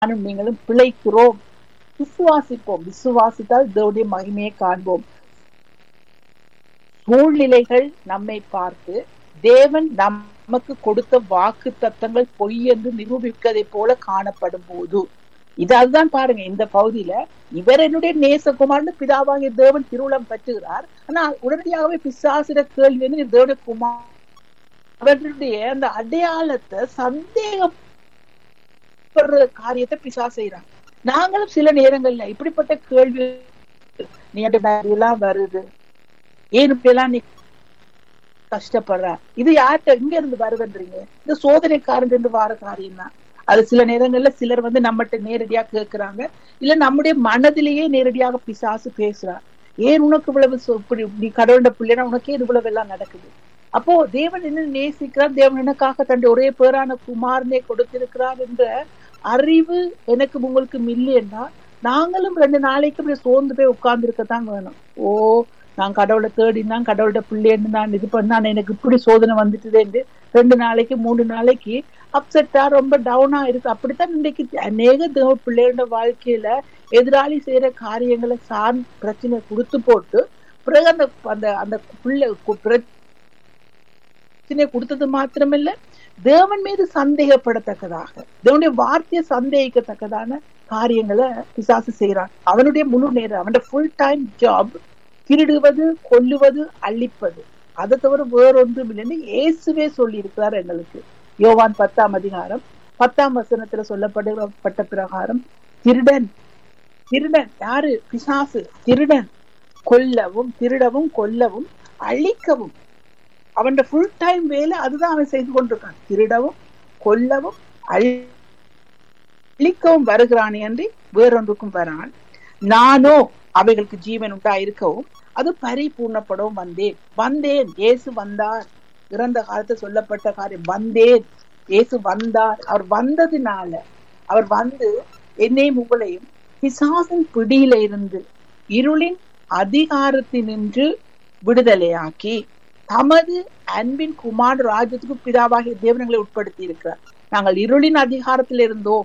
நானும் நீங்களும் பிழைக்கிறோம் விசுவாசிப்போம் விசுவாசித்தால் தேவனுடைய மகிமையை காண்போம் சூழ்நிலைகள் நம்மை பார்த்து தேவன் நமக்கு கொடுத்த வாக்கு தத்தங்கள் பொய் என்று நிரூபிக்கதை போல காணப்படும் போது இது அதுதான் பாருங்க இந்த பகுதியில இவர் என்னுடைய நேசகுமார்னு பிதாவாகிய தேவன் திருவுளம் பற்றுகிறார் ஆனா உடனடியாகவே பிசாசிட கேள்வி வந்து தேவனுடைய குமார் அவர்களுடைய அந்த அடையாளத்தை சந்தேகம் காரியத்தை பிசா செய்யறாங்க நாங்களும் சில நேரங்கள்ல இப்படிப்பட்ட கேள்வி நீ எல்லாம் வருது ஏன் இப்படி எல்லாம் நீ கஷ்டப்படுற இது யார்கிட்ட எங்க இருந்து வருதுன்றீங்க இந்த சோதனைக்காரன் இருந்து வார காரியம் தான் அது சில நேரங்கள்ல சிலர் வந்து நம்மகிட்ட நேரடியா கேட்கிறாங்க இல்ல நம்முடைய மனதிலேயே நேரடியாக பிசாசு பேசுறார் ஏன் உனக்கு இவ்வளவு இப்படி நீ கடவுள பிள்ளைனா உனக்கே இவ்வளவு எல்லாம் நடக்குது அப்போ தேவன் என்ன நேசிக்கிறார் தேவன் எனக்காக தன்னுடைய ஒரே பேரான குமாரனை கொடுத்திருக்கிறார் என்ற அறிவு எனக்கு உங்களுக்கு மில்லியன்னா நாங்களும் ரெண்டு நாளைக்கு இப்படி சோர்ந்து போய் உட்கார்ந்து இருக்கத்தான் வேணும் ஓ நான் கடவுளை தேடினான் கடவுளோட பிள்ளைன்னு நான் இது பண்ணான் எனக்கு இப்படி சோதனை வந்துட்டுதேன்னு ரெண்டு நாளைக்கு மூணு நாளைக்கு அப்செட்டா ரொம்ப டவுனா இருக்கு அப்படித்தான் இன்றைக்கு அநேக தேவ பிள்ளைகளோட வாழ்க்கையில எதிராளி செய்யற காரியங்களை சார் பிரச்சனை கொடுத்து போட்டு பிறகு அந்த அந்த அந்த பிள்ளை பிரச்சனை கொடுத்தது மாத்திரமில்ல தேவன் மீது சந்தேகப்படத்தக்கதாக தேவனுடைய வார்த்தையை சந்தேகிக்கத்தக்கதான காரியங்களை பிசாசு செய்யறான் அவனுடைய முழு நேரம் அவனுடைய ஃபுல் டைம் ஜாப் திருடுவது கொல்லுவது அழிப்பது அதை தவிர வேறொன்றும் இல்லைன்னு இயேசுவே சொல்லி இருக்கிறார் எங்களுக்கு யோவான் பத்தாம் அதிகாரம் பத்தாம் வசனத்துல சொல்லப்பட்ட பிரகாரம் திருடன் திருடன் யாரு பிசாசு திருடன் கொல்லவும் திருடவும் கொல்லவும் அழிக்கவும் அவன் ஃபுல் டைம் வேலை அதுதான் அவன் செய்து கொண்டிருக்கான் திருடவும் கொல்லவும் அழிக்கவும் வருகிறான் என்று வேறொன்றுக்கும் வரான் நானோ அவைகளுக்கு ஜீவன் உண்டா இருக்கவும் அது பரிபூர்ணப்படவும் வந்தேன் வந்தேன் இயேசு வந்தார் இறந்த காலத்துல சொல்லப்பட்ட காரியம் வந்தேன் இயேசு வந்தார் அவர் வந்ததுனால அவர் வந்து என்னையும் உங்களையும் பிசாசின் பிடியில இருந்து இருளின் அதிகாரத்தினின்று விடுதலையாக்கி தமது அன்பின் குமார் ராஜ்யத்துக்கு பிதாவாகிய தேவனங்களை உட்படுத்தி இருக்கிறார் நாங்கள் இருளின் அதிகாரத்தில் இருந்தோம்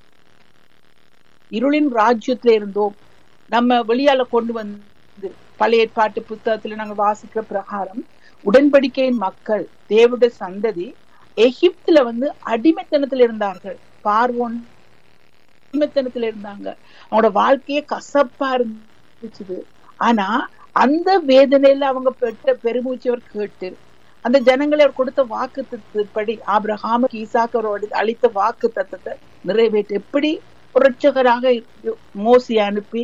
இருளின் ராஜ்யத்துல இருந்தோம் நம்ம வெளியால கொண்டு வந்து பழைய ஏற்பாட்டு புத்தகத்துல நாங்க வாசிக்கிற பிரகாரம் உடன்படிக்கையின் மக்கள் தேவடைய சந்ததி எகிப்துல வந்து அடிமைத்தனத்துல இருந்தார்கள் பார்வோன் அடிமைத்தனத்துல இருந்தாங்க அவங்களோட வாழ்க்கையே கசப்பா இருந்துச்சு ஆனா அந்த வேதனையில அவங்க பெற்ற பெருமூச்சவர் கேட்டு அந்த ஜனங்களை அவர் கொடுத்த வாக்கு தத்துவப்படி ஆபிரஹாமுக்கு ஈசாக்கு அவரோட அளித்த வாக்கு தத்துவத்தை நிறைவேற்ற எப்படி புரட்சகராக மோசி அனுப்பி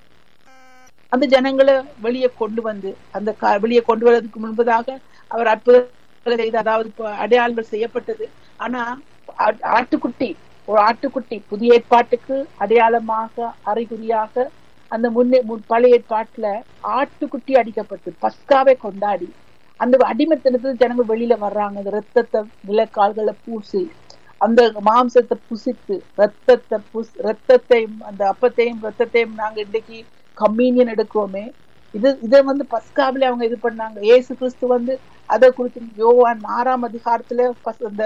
அந்த ஜனங்களை வெளியே கொண்டு வந்து அந்த வெளியே கொண்டு வரதுக்கு முன்பதாக அவர் அற்புதங்களை செய்த அதாவது அடையாளங்கள் செய்யப்பட்டது ஆனா ஆட்டுக்குட்டி ஒரு ஆட்டுக்குட்டி புதிய ஏற்பாட்டுக்கு அடையாளமாக அறிகுறியாக அந்த முன்னே பழைய ஏற்பாட்டுல ஆட்டுக்குட்டி அடிக்கப்பட்டு பஸ்காவை கொண்டாடி அந்த அடிமத்தனத்துல ஜனங்கள் வெளியில வர்றாங்க அந்த ரத்தத்தை நிலக்கால்களை பூசி அந்த மாம்சத்தை புசித்து ரத்தத்தை புஸ் ரத்தத்தையும் அந்த அப்பத்தையும் ரத்தத்தையும் நாங்க இன்னைக்கு கம்யூனியன் எடுக்கிறோமே இது இதை வந்து பஸ்காவில அவங்க இது பண்ணாங்க ஏசு கிறிஸ்து வந்து அதை குறித்து யோவான் ஆறாம் அதிகாரத்துல அந்த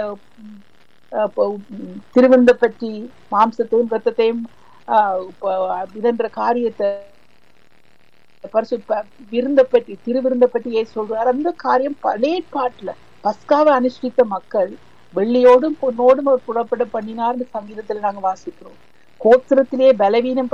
திருவிந்த பற்றி மாம்சத்தையும் ரத்தத்தையும் இதன்ற காரியத்தை பரிசு விருந்த பற்றி திருவிருந்த பற்றி ஏ சொல்றாரு அந்த காரியம் பழைய பாட்டுல பஸ்காவை அனுஷ்டித்த மக்கள் வெள்ளியோடும் பொன்னோடும் அவர் புறப்பட பண்ணினார்னு சங்கீதத்துல நாங்க வாசிக்கிறோம் கோத்திரத்திலே பலவீனம்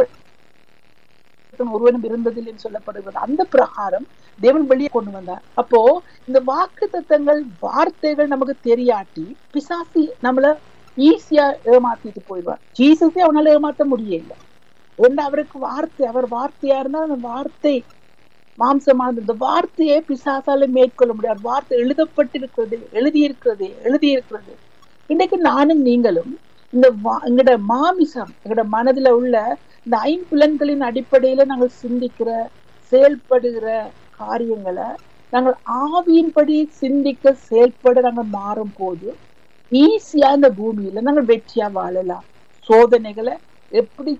ஒருவனும் இருந்ததில்லைன்னு சொல்லப்படுகிறது அந்த பிரகாரம் தேவன் வெளியே கொண்டு வந்தார் அப்போ இந்த வாக்கு தத்தங்கள் வார்த்தைகள் நமக்கு தெரியாட்டி பிசாசி நம்மள ஈஸியா ஏமாத்திட்டு போயிடுவார் ஜீசஸே அவனால ஏமாத்த முடியல ஏன்னா அவருக்கு வார்த்தை அவர் வார்த்தையா இருந்தா அந்த வார்த்தை மாம்சமான இந்த வார்த்தையை பிசாசால மேற்கொள்ள முடியாது வார்த்தை எழுதப்பட்டிருக்கிறது எழுதியிருக்கிறது எழுதியிருக்கிறது இன்னைக்கு நானும் நீங்களும் இந்த எங்கட மாமிசம் எங்கட மனதுல உள்ள இந்த ஐம்புலன்களின் அடிப்படையில நாங்கள் சிந்திக்கிற செயல்படுகிற காரியங்களை நாங்கள் ஆவியின்படி சிந்திக்க செயல்பட நாங்கள் மாறும் போது ஈஸியா இந்த பூமியில நாங்கள் வெற்றியா வாழலாம் சோதனைகளை எப்படி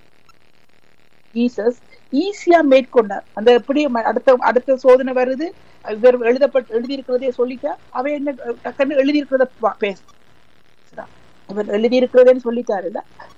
ஜீசஸ் ஈஸியா மேற்கொண்டார் அந்த எப்படி அடுத்த அடுத்த சோதனை வருது இவர் எழுதப்பட்டு எழுதியிருக்கிறதே சொல்லிட்டா அவ என்ன டக்குன்னு எழுதியிருக்கிறத பேசுறான் இவர் எழுதியிருக்கிறதுன்னு சொல்லிட்டாருல்ல